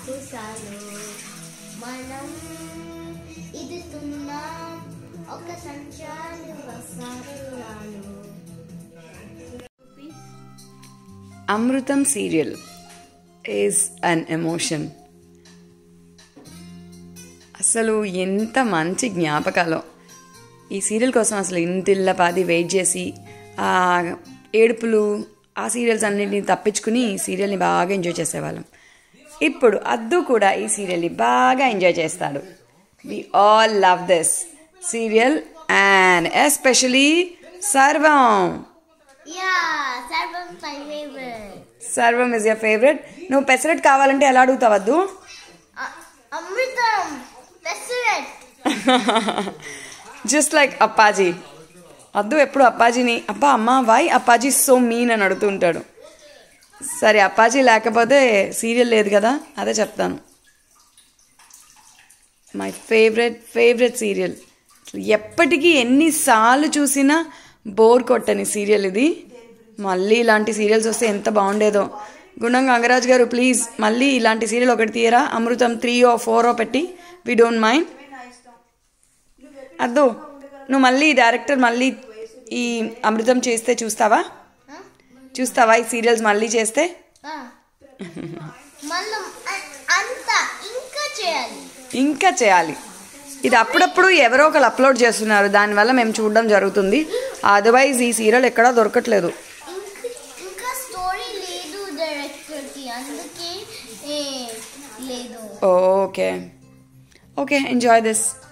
మాకు చాలు మనం ఇదుతున్నాం ఒక సంచాలు వసాలు Amrutham serial is an emotion అసలు ఎంత మంచి జ్ఞాపకాలు ఈ సీరియల్ కోసం అసలు ఇంటిల్లపాది వెయిట్ చేసి ఆ ఏడుపులు ఆ సీరియల్స్ అన్నింటిని తప్పించుకుని ఈ సీరియల్ని బాగా ఎంజాయ్ చేసేవాళ్ళం ఇప్పుడు అద్దు కూడా ఈ సీరియల్ని బాగా ఎంజాయ్ చేస్తాడు we all love this serial and especially Sarvam ya Sarvam my favourite Sarvam is your favourite నువ్వు పెసరెట్ కావాలంటే ఎలా అడుగుతావద్దు అమృతం పెసరెట్ జస్ట్ లైక్ అప్పాజీ అద్దు ఎప్పుడు అప్పాజీని అబ్బా అమ్మ వై అప్పాజీ సో మీన్ అని అడుగుతూ ఉంటాడు సరే అప్పాజీ లేకపోతే సీరియల్ లేదు కదా అదే చెప్తాను మై ఫేవరెట్ ఫేవరెట్ సీరియల్ ఎప్పటికీ ఎన్నిసార్లు చూసినా బోర్ కొట్టని సీరియల్ ఇది మళ్ళీ ఇలాంటి సీరియల్స్ వస్తే ఎంత బాగుండేదో గుండం గంగరాజ్ గారు ప్లీజ్ మళ్ళీ ఇలాంటి సీరియల్ ఒకటి తీయరా అమృతం త్రీ ఓ ఫోర్ ఓ పెట్టి వి డోంట్ మైండ్ అద్దు నువ్వు మళ్ళీ డైరెక్టర్ మళ్ళీ ఈ అమృతం చేస్తే చూస్తావా చూస్తావా ఈ సీరియల్స్ మళ్ళీ చేస్తే మనం అంత ఇంకా చేయాలి ఇంకా చేయాలి ఇది అప్పుడప్పుడు ఎవరో ఒకరు అప్లోడ్ చేస్తున్నారు దానివల్ల మేము చూడడం జరుగుతుంది అదర్వైజ్ ఈ సీరియల్ ఎక్కడా దొరకట్లేదు ఇంక- ఇంకా స్టోరీ లేదు డైరెక్టర్ కి అందుకే ఏ, లేదు ఓకే ఓకే ఎంజాయ్ దిస్